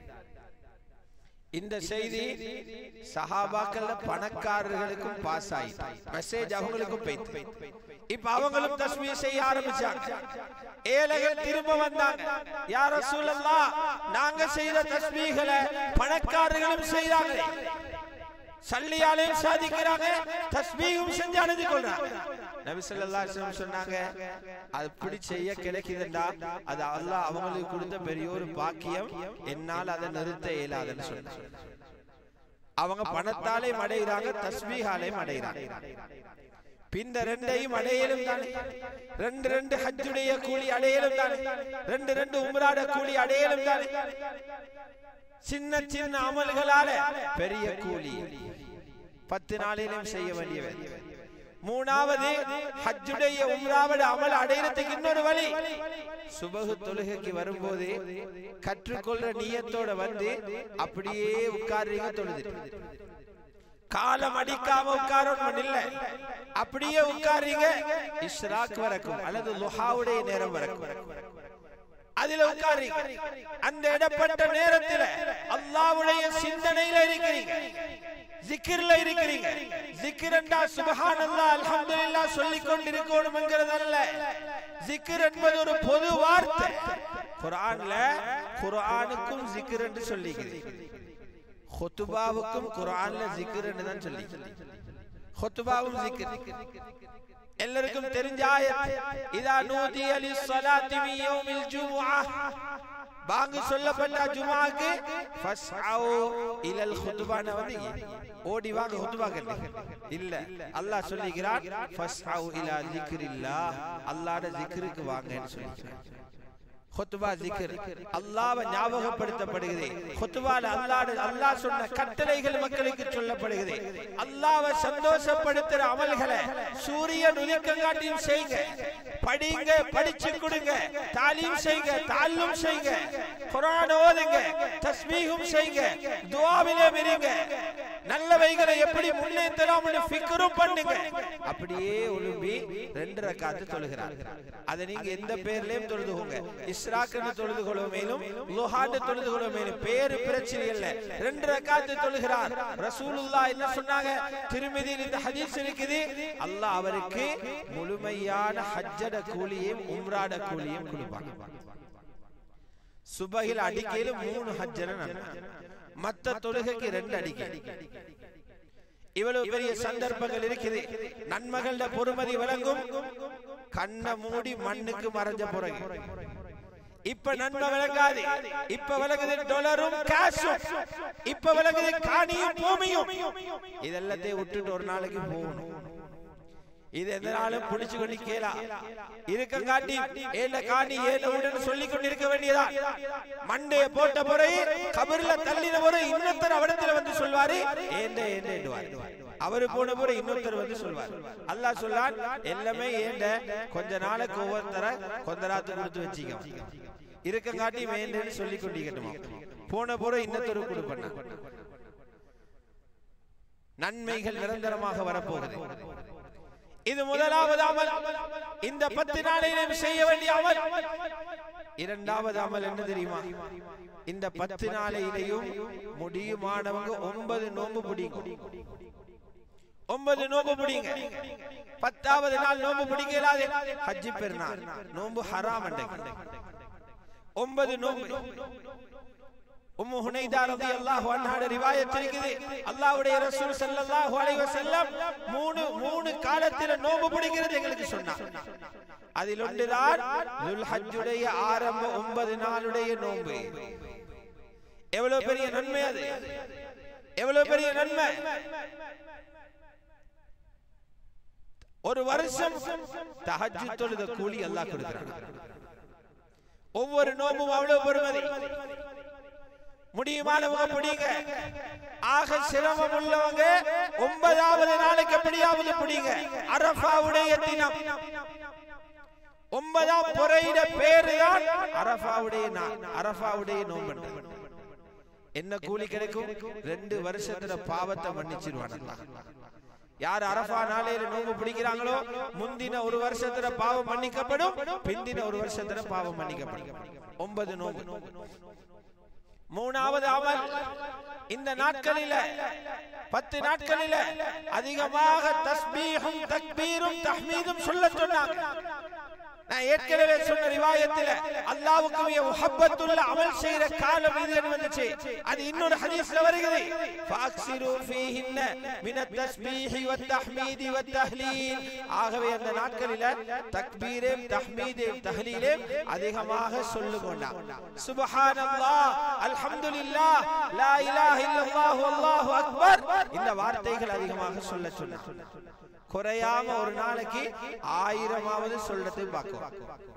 இந்த செய்தி சஹாபாக்கள்ல பணக்காரர்களுக்கும் பாஸ் ஆயிட்டு மெசேஜ் அவங்களுக்கும் போயிட்டு இப்ப அவங்களும் தஸ்மீ செய்ய ஆரம்பிச்சாங்க ஏழைகள் திரும்ப வந்தாங்க யார் ரசூலல்லா நாங்க செய்த தஸ்மீகளை பணக்காரர்களும் செய்தாங்க சல்லியாலையும் சாதிக்கிறாங்க தஸ்மீகும் செஞ்சு அணுதி கொள்றாங்க நபி ஸல்லல்லாஹு அலைஹி வஸல்லம் சொன்னாங்க அது பிடி செய்ய கிடைக்குதுண்டா அது அல்லாஹ் அவங்களுக்கு கொடுத்த பெரிய ஒரு பாக்கியம் என்னால் அதை நிறுத்த இயலாதுன்னு சொன்னாங்க அவங்க பணத்தாலே அடைகிறாங்க தஸ்மீகாலே அடைகிறாங்க பிந்த ரெண்டையும் அடையலும் தானே ரெண்டு ரெண்டு ஹஜ்ஜுடைய கூலி அடையலும் தானே ரெண்டு ரெண்டு உம்ராட கூலி அடையலும் தானே சின்ன சின்ன அமல்களால பெரிய கூலி பத்து நாளிலும் செய்ய வேண்டியவர் மூணாவது ஹஜ்ஜுடைய உம்ராவோட அமல் அடையறதுக்கு இன்னொரு வழி சுபகு தொழுகைக்கு வரும்போது கற்றுக்கொள்ற நீயத்தோட வந்து அப்படியே உட்கார்றீங்க தொழுது காலம் அடிக்காம உட்காரணும் இல்ல அப்படியே உட்கார்றீங்க இஸ்ராக் வரைக்கும் அல்லது லுஹாவுடைய நேரம் வரைக்கும் அதுல உட்கார்றீங்க அந்த இடப்பட்ட நேரத்துல அல்லாவுடைய சிந்தனையில இருக்கிறீங்க ஜிக்கிர்ல இருக்கிறீங்க ஜிக்கிரண்டா சுபஹானல்லாஹ் அல்ஹம்துலில்லாஹ் சொல்லிக் கொண்டிருக்கணும்ங்கிறது அல்ல ஜிக்கிர் என்பது ஒரு பொது வார்த்தை குர்ஆன்ல குர்ஆனுக்கும் ஜிக்ர் என்று சொல்லிக்குது ஹுத்துபாவுக்கும் குர்ஆன்ல ஜிக்ர் என்று தான் சொல்லி ஹுத்துபாவும் ஜிக்ர் எல்லாருக்கும் தெரிஞ்ச ஆயத் இதா நூதிய லிஸ்ஸலாத்தி மின் யௌமில் ஜுமுஆ பாங்கு சொல்லப்பட்ட ஜுமாக்கு ஃபஸ்அவு இலல் ஹுத்பான வந்து ஓடி வாங்க ஹுத்பா கேட்டு இல்ல அல்லாஹ் சொல்லிக்கிறான் ஃபஸ்அவு இலா ذிக்ரில்லாஹ் அல்லாஹ்ட ذிக்ருக்கு வாங்கன்னு சொல்லிக்கிறான் ஹுத்பா ஜிக்ர் அல்லாஹ்வை ஞாபகப்படுத்தப்படுகிறது ஹுத்பால அல்லாஹ் அல்லாஹ் சொன்ன கட்டளைகள் மக்களுக்கு சொல்லப்படுகிறது அல்லாஹ்வை சந்தோஷப்படுத்துற அமல்களை சூரியன் உதிக்கங்காட்டியும் செய்யுங்க படிங்க படிச்சு கொடுங்க தாலீம் செய்யுங்க தாலும் செய்யுங்க குர்ஆன் ஓதுங்க தஸ்பீஹும் செய்யுங்க துஆவிலே இருங்க நல்லவைகளை எப்படி முன்னேற்றலாம்னு ஃபிக்ரும் பண்ணுங்க அப்படியே ஒழும்பி ரெண்டு ரக்காத்து தொழுகிறார் அதை நீங்க எந்த பேர்லயும் தொழுதுகோங்க இஸ்ராக்குன்னு தொழுது கொள்ள மேலும் லுஹான்னு தொழுது கொள்ள மேலும் பேரு பிரச்சனை இல்ல ரெண்டு ரக்காத்து தொழுகிறார் ரசூலுல்லாஹ் என்ன சொன்னாங்க திருமதியில் இந்த ஹதீஸ் இருக்குது அல்லாஹ் அவருக்கு முழுமையான ஹஜ்ஜட கூலியும் உம்ராட கூலியும் கொடுப்பாங்க சுபகில் அடிக்கையில மூணு ஹஜ்ஜன நன்மை மத்த தொழுகைக்கு ரெண்டு அடிக்கை இவ்வளவு பெரிய சந்தர்ப்பங்கள் இருக்குது நன்மகள பொறுமதி விளங்கும் கண்ணை மூடி மண்ணுக்கு மறைஞ்ச பிறகு இப்ப நன்மை விளங்காது இப்ப விளங்குது டொலரும் கேஷும் இப்ப விளங்குது காணியும் பூமியும் இதெல்லாத்தையும் விட்டுட்டு ஒரு நாளைக்கு போகணும் இது எந்த நாளும் பிடிச்சு கொண்டு கேளா இருக்க காட்டி ஏல காணி ஏல உடன் சொல்லி கொண்டு இருக்க வேண்டியதா மண்டைய போட்ட பிறகு கபர்ல தள்ளின பிறகு இன்னொருத்தர் அவடத்துல வந்து சொல்வாரு ஏண்ட ஏண்டேண்டுவார் அவரு போன பிறகு இன்னொருத்தர் வந்து சொல்வார் அல்லாஹ் சொல்லான் எல்லாமே ஏண்ட கொஞ்ச நாளைக்கு ஒவ்வொருத்தர கொஞ்ச ராத்து கொடுத்து வச்சுக்க இருக்க காட்டி வேண்டேன்னு சொல்லி கொண்டிருக்கட்டுமா போன பிறகு இன்னொருத்தர் கொடுப்பண்ண நன்மைகள் நிரந்தரமாக வரப்போகுது இது முதலாவது அமல் இந்த பத்து நாளிலும் செய்ய வேண்டிய அமல் இரண்டாவது அமல் என்ன தெரியுமா இந்த பத்து நாளையிலையும் முடியுமானவங்க ஒன்பது நோம்பு பிடிங்க ஒன்பது நோம்பு பிடிங்க பத்தாவது நாள் நோம்பு பிடிக்க இயலாது ஹஜ்ஜி பெருநாள் நோம்பு ஹராம் அன்றைக்கு ஒன்பது நோம்பு உம்மு ஹுனைதா ரலியல்லாஹு அன்ஹாட ரிவாயத் இருக்குது அல்லாஹ்வுடைய ரசூல் ஸல்லல்லாஹு அலைஹி வஸல்லம் மூணு மூணு காலத்தில நோன்பு பிடிக்கிறது எங்களுக்கு சொன்னார் அதில் ஒன்றுதான் துல்ஹஜ்ஜுடைய ஆரம்ப ஒன்பது நாளுடைய நோன்பு எவ்வளவு பெரிய நன்மை அது எவ்வளவு பெரிய நன்மை ஒரு வருஷம் தஹஜ்ஜு தொழுத கூலி அல்லாஹ் கொடுக்கிறான் ஒவ்வொரு நோம்பும் அவ்வளவு பெருமதி முடியுமானவங்க பிடிங்க ஆக சிரமம் உள்ளவங்க ஒன்பதாவது நாளைக்கு எப்படியாவது பிடிங்க அரபாவுடைய தினம் ஒன்பதாம் பொறையிட பேரு தான் அரபாவுடைய நாள் அரபாவுடைய நோம்பு என்ன கூலி கிடைக்கும் ரெண்டு வருஷத்துல பாவத்தை மன்னிச்சிருவான் யார் அரபா நாளையில நோம்பு பிடிக்கிறாங்களோ முந்தின ஒரு வருஷத்துல பாவம் மன்னிக்கப்படும் பிந்தின ஒரு வருஷத்துல பாவம் மன்னிக்கப்படும் ஒன்பது நோம்பு மூணாவது அமல் இந்த நாட்களில பத்து நாட்களில அதிகமாக தஸ்பீஹும் தக்பீரும் தஹ்மீதும் சொல்ல சொன்னாங்க நான் ஏற்கனவே சொன்ன ரிவாயத்தில் அல்லாஹ்வுக்கு மிக முஹப்பத்துள்ள அமல் செய்யற காலம் இது வந்துச்சு அது இன்னொரு ஹதீஸ்ல வருகிறது ஃபாக்ஸிரு ஃபீஹின்ன மின தஸ்பீஹி வத் தஹ்மீதி வத் தஹ்லீல் ஆகவே அந்த நாட்களில தக்பீரே தஹ்மீதே தஹ்லீலே அதிகமாக சொல்லுங்கோண்டா சுப்ஹானல்லாஹ் அல்ஹம்துலில்லாஹ் லா இலாஹ இல்லல்லாஹு அல்லாஹு அக்பர் இந்த வார்த்தைகள் அதிகமாக சொல்ல சொன்னார் குறையாம ஒரு நாளைக்கு ஆயிரமாவது சொல்றதை பார்க்கும்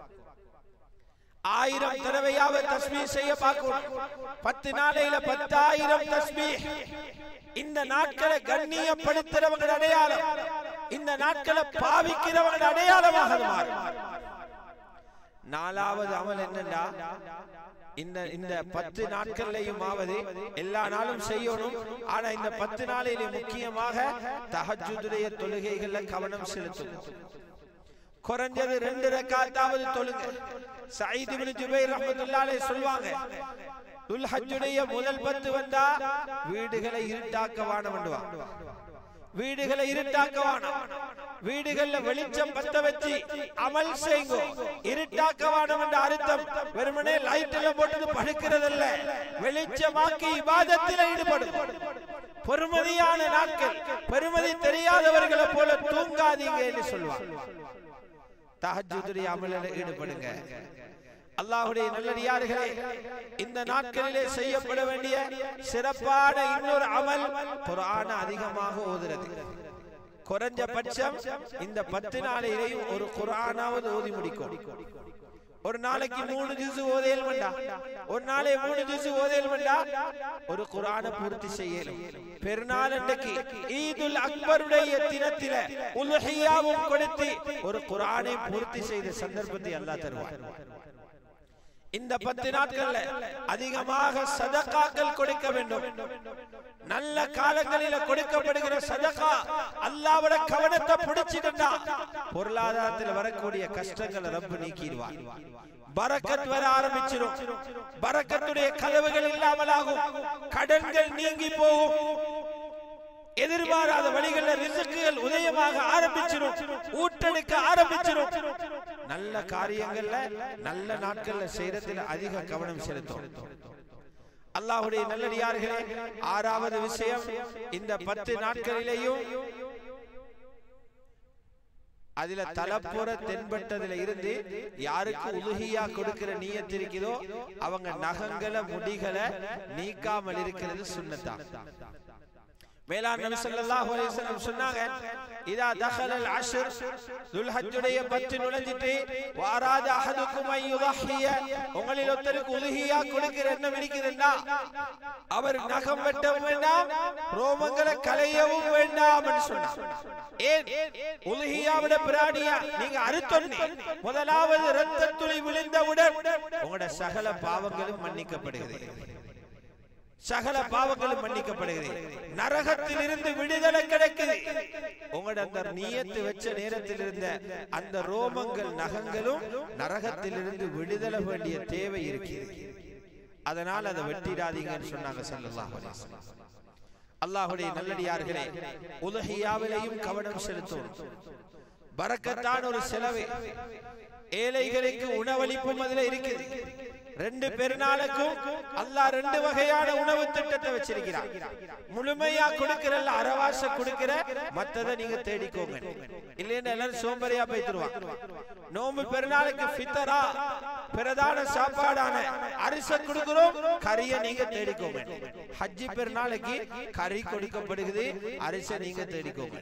ஆயிரம் தடவையாவது தஸ்மீ செய்ய பார்க்கணும் பத்து நாளையில பத்தாயிரம் தஸ்மீ இந்த நாட்களை கண்ணியப்படுத்துறவங்க அடையாளம் இந்த நாட்களை பாவிக்கிறவங்க அடையாளமாக அது மாறும் நாலாவது அமல் என்னண்டா இந்த இந்த பத்து நாட்கள்லையும் ஆவது எல்லா நாளும் செய்யணும் ஆனா இந்த பத்து நாளிலே முக்கியமாக தஹஜுடைய தொழுகைகள்ல கவனம் செலுத்தும் குறைஞ்சது ரெண்டு ரக்காத்தாவது தொழுங்க சயீத் இப்னு ஜுபைர் ரஹ்மத்துல்லாஹி அலைஹி சொல்வாங்க துல்ஹஜ்ஜுடைய முதல் பத்து வந்தா வீடுகளை இருட்டாக்க வானம் பண்ணுவா வீடுகளை இருட்டாக்கவான வீடுகள்ல வெளிச்சம் பத்த வச்சு அமல் செய்யுங்க இருட்டாக்கவானம் என்ற அர்த்தம் வெறுமனே லைட் எல்லாம் போட்டு படுக்கிறதல்ல வெளிச்சமாக்கி இபாதத்தில் ஈடுபடும் பொறுமதியான நாட்கள் பெருமதி தெரியாதவர்களை போல தூங்காதீங்க என்று சொல்லுவாங்க தஹஜுடைய அமலில் ஈடுபடுங்க அல்லாஹுடைய நல்லடியார்களே இந்த நாட்களிலே செய்யப்பட வேண்டிய சிறப்பான இன்னொரு அமல் குரான அதிகமாக ஓதுறது குறைஞ்சபட்சம் இந்த பத்து நாளையிலேயும் ஒரு குரானாவது ஓதி முடிக்கும் ஒரு நாளைக்கு மூணு ஜூசு ஓதையல் வேண்டா ஒரு நாளை மூணு ஜூசு ஓதையல் வேண்டா ஒரு குரான பூர்த்தி செய்யலும் பெருநாள் அன்றைக்கு ஈதுல் அக்பருடைய தினத்தில உலகையாவும் கொடுத்து ஒரு குரானை பூர்த்தி செய்த சந்தர்ப்பத்தை அல்லாஹ் தருவார் இந்த பத்து நாட்கள்ல அதிகமாக சதகாக்கள் கொடுக்க வேண்டும் நல்ல காலங்களில கொடுக்கப்படுகிற சதகா அல்லாவோட கவனத்தை பிடிச்சிட்டா பொருளாதாரத்தில் வரக்கூடிய கஷ்டங்களை ரப்பு நீக்கிடுவார் பரக்கத் வர ஆரம்பிச்சிடும் பரக்கத்துடைய கதவுகள் இல்லாமலாகும் கடன்கள் நீங்கி போகும் எதிர்பாராத வழிகளில் ரிசுக்குகள் உதயமாக ஆரம்பிச்சிடும் ஊட்டெடுக்க ஆரம்பிச்சிடும் நல்ல காரியங்கள்ல நல்ல நாட்கள்ல செய்யறதுல அதிக கவனம் செலுத்தும் அல்லாஹுடைய நல்லடியார்களே ஆறாவது விஷயம் இந்த பத்து நாட்களிலேயும் அதுல தலப்புற தென்பட்டதுல இருந்து யாருக்கு உலுகியா கொடுக்கிற நீயத்து இருக்குதோ அவங்க நகங்களை முடிகளை நீக்காமல் இருக்கிறது சுண்ணத்தான் மேலாண் நபி ஸல்லல்லாஹு அலைஹி வஸல்லம் சொன்னாங்க இதா தخل العشر துல்ஹஜ்ஜுடைய 10 நுழைஞ்சிட்டு வாராத அஹதுக்கும் ஐ யுதஹிய உங்களில் ஒருத்தருக்கு உலுஹியா கொடுக்கிற எண்ணம் இருக்குதுன்னா அவர் நகம் வெட்டவும் வேண்டாம் ரோமங்களை களையவும் வேண்டாம் என்று சொன்னார் ஏன் உலுஹியாவிட பிராணியா நீங்க அறுத்தொன்னே முதலாவது இரத்த துளி விழுந்தவுடன் உங்களோட சகல பாவங்களும் மன்னிக்கப்படுகிறது சகல பாவங்களும் மன்னிக்கப்படுகிறது நரகத்தில் இருந்து விடுதலை கிடைக்குது உங்களோட அந்த நீயத்து வச்ச நேரத்தில் இருந்த அந்த ரோமங்கள் நகங்களும் நரகத்தில் இருந்து விடுதலை வேண்டிய தேவை இருக்கிறது அதனால் அதை வெட்டிடாதீங்கன்னு சொன்னாங்க ஸல்லல்லாஹு அலைஹி வஸல்லம் அல்லாஹ்வுடைய நல்லடியார்களே உலகியாவிலையும் கவனம் செலுத்தும் பரக்கத்தான ஒரு செலவு ஏழைகளுக்கு உணவளிப்பும் அதுல இருக்குது ரெண்டு பெருநாளுக்கும் அல்லாஹ் ரெண்டு வகையான உணவு திட்டத்தை வச்சிருக்கிறார் முழுமையா கொடுக்கிறல்ல அரவாச கொடுக்கிற மத்ததை நீங்க தேடிக்கோங்க இல்லைன்னா எல்லாரும் சோம்பரியா போய்த்துருவாங்க நோம்பு பெருநாளுக்கு ஃபித்தரா பிரதான சாப்பாடான அரிச கொடுக்கிறோம் கறிய நீங்க தேடிக்கோங்க ஹஜ்ஜி பெருநாளைக்கு கறி கொடுக்கப்படுகிறது அரிச நீங்க தேடிக்கோங்க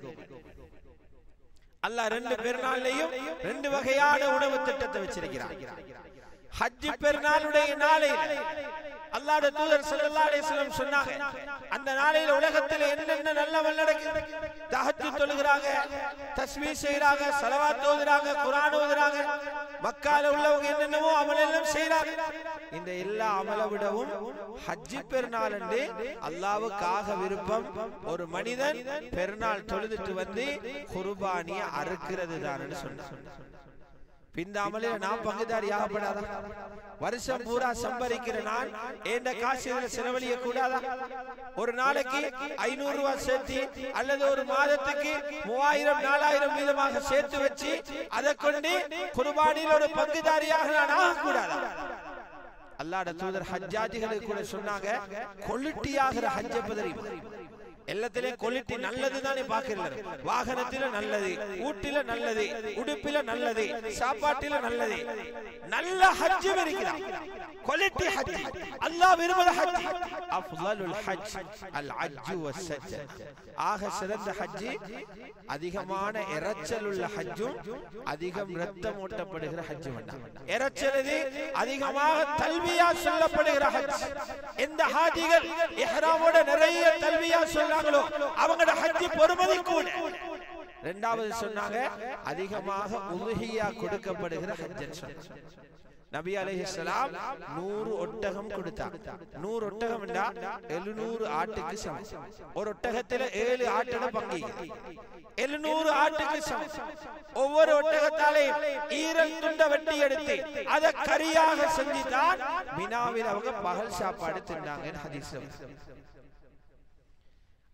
அல்லாஹ் ரெண்டு பெருநாள்லையும் ரெண்டு வகையான உணவு திட்டத்தை வச்சிருக்கிறார் ஹஜ்ஜி பெருநாளுடைய நாளையில் அல்லாஹ்வுடைய தூதர் ஸல்லல்லாஹு அலைஹி வஸல்லம் சொன்னாங்க அந்த நாளையில உலகத்தில் என்னென்ன நல்லமல் நடக்குது தஹஜ்ஜுத் தொழுகிறாங்க தஸ்பீஹ் செய்றாங்க ஸலவாத் ஓதுறாங்க குர்ஆன் ஓதுறாங்க மக்கால உள்ளவங்க என்னென்னமோ அமல் எல்லாம் செய்றாங்க இந்த எல்லா அமலை விடவும் ஹஜ்ஜி பெருநாள் அன்று அல்லாஹ்வுக்காக விருப்பம் ஒரு மனிதன் பெருநாள் தொழுதுட்டு வந்து குர்பானியை அறுக்கிறது தான் சொன்னார் இந்த அமலில நான் பங்குதாரி ஆகப்படாதா வருஷம் பூரா சம்பரிக்கிற நான் ஏண்ட காசு இதுல செலவழிய கூடாதா ஒரு நாளைக்கு ஐநூறு ரூபாய் சேர்த்து அல்லது ஒரு மாதத்துக்கு மூவாயிரம் நாலாயிரம் வீதமாக சேர்த்து வச்சு அதை கொண்டு குர்பானியில் ஒரு பங்குதாரியாக நான் ஆகக்கூடாதா அல்லாட தூதர் ஹஜ்ஜாஜிகளுக்கு கூட சொன்னாங்க கொள்ளுட்டியாகிற ஹஜ்ஜ பதறி எல்லாத்திலையும் கொலிட்டி நல்லது தானே பாக்குறது வாகனத்தில நல்லது ஊட்டில நல்லது உடுப்பில நல்லது சாப்பாட்டில நல்லது நல்ல ஹஜ்ஜு இருக்கிறார் குவாலிட்டி ஹஜ் அல்லாஹ் விரும்புற ஹஜ் அஃலலுல் ஹஜ் அல் ஹஜ் வஸ்ஸஜ் ஆக சிறந்த ஹஜ் அதிகமான இரைச்சல் உள்ள ஹஜ்ஜும் அதிகம் ரத்தம் ஓட்டப்படுகிற ஹஜ் வேண்டாம் இரைச்சல் இது அதிகமாக தல்வியா சொல்லப்படுகிற ஹஜ் எந்த ஹாஜிகள் இஹ்ராமோட நிறைய தல்வியா சொல்றாங்களோ அவங்களோட ஹஜ் பொறுமதி கூட இரண்டாவது சொன்னாங்க அதிகமாக உலுஹியா கொடுக்கப்படுகிற ஹஜ்ஜன் சொன்னாங்க நபி அலைஹிஸ்ஸலாம் நூறு ஒட்டகம் கொடுத்தார் நூறு ஒட்டகம் என்றா எழுநூறு ஆட்டுக்கு சமம் ஒரு ஒட்டகத்துல ஏழு ஆட்டோட பங்கு எழுநூறு ஆட்டுக்கு சமம் ஒவ்வொரு ஒட்டகத்தாலையும் ஈரல் துண்ட வெட்டி எடுத்து அதை கரியாக செஞ்சுதான் மினாவில் அவங்க பகல் சாப்பாடு தின்னாங்கன்னு ஹதீஸ்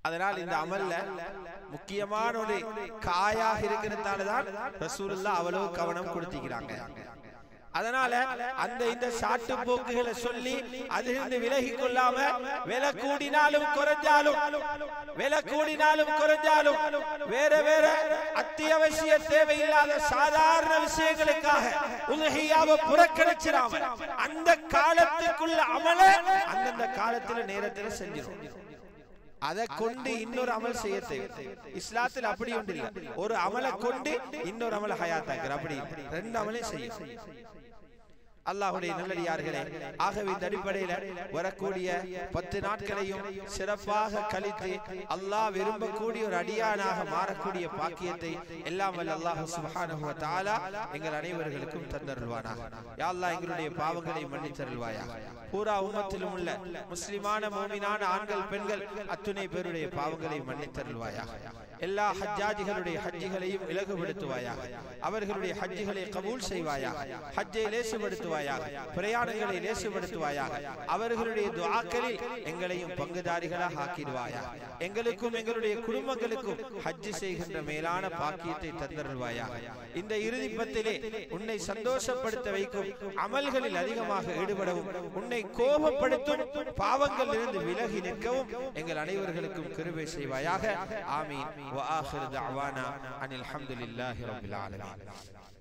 அதனால் இந்த அமல்ல முக்கியமான ஒரு காயாக இருக்கிறதால தான் ரசூலுல்லா அவ்வளவு கவனம் கொடுத்திக்கிறாங்க அதனால அந்த இந்த சாட்டு போக்குகளை சொல்லி அதிலிருந்து விலகி கொள்ளாம விலை கூடினாலும் குறைஞ்சாலும் விலை கூடினாலும் குறைஞ்சாலும் வேற வேற அத்தியாவசிய தேவையில்லாத சாதாரண விஷயங்களுக்காக உலகையாவ புறக்கணிச்சிடாம அந்த காலத்துக்குள்ள அமல அந்தந்த காலத்துல நேரத்துல செஞ்சிடும் அதை கொண்டு இன்னொரு அமல் செய்ய தேவை இஸ்லாத்தில் அப்படி ஒன்று இல்ல ஒரு அமலை கொண்டு இன்னொரு அமலை ஹயாத்தாக்குற அப்படி ரெண்டு அமலையும் செய்யும் அல்லாஹுடைய நல்லடியார்களே ஆகவே இந்த அடிப்படையில வரக்கூடிய பத்து நாட்களையும் சிறப்பாக கழித்து அல்லாஹ் விரும்பக்கூடிய ஒரு அடியானாக மாறக்கூடிய பாக்கியத்தை எல்லாம் வல்ல அல்லாஹ் சுப்ஹானஹு வ தஆலா எங்கள் அனைவர்களுக்கும் தந்தருள்வானாக யா அல்லாஹ் எங்களுடைய பாவங்களை மன்னித்தருள்வாயாக பூரா உம்மத்திலும் உள்ள முஸ்லிமான மூமினான ஆண்கள் பெண்கள் அத்துணை பேருடைய பாவங்களை மன்னித்தருள்வாயாக எல்லா ஹஜ்ஜாஜிகளுடைய ஹஜ்ஜிகளையும் இலகுபடுத்துவாயாக அவர்களுடைய ஹஜ்ஜிகளை கபூல் செய்வாயாக ஹஜ்ஜை லேசுபடுத்துவாயாக பிரயாணங்களை லேசுபடுத்துவாயாக அவர்களுடைய துஆக்களில் எங்களையும் பங்குதாரிகளாக ஆக்கிடுவாயாக எங்களுக்கும் எங்களுடைய குடும்பங்களுக்கும் ஹஜ்ஜி செய்கின்ற மேலான பாக்கியத்தை தந்தருள்வாயாக இந்த இறுதி பத்திலே உன்னை சந்தோஷப்படுத்த வைக்கும் அமல்களில் அதிகமாக ஈடுபடவும் உன்னை கோபப்படுத்தும் பாவங்கள் இருந்து விலகி நிற்கவும் எங்கள் அனைவர்களுக்கும் கிருபை செய்வாயாக ஆமீன் وآخر دعوانا أن الحمد لله رب العالمين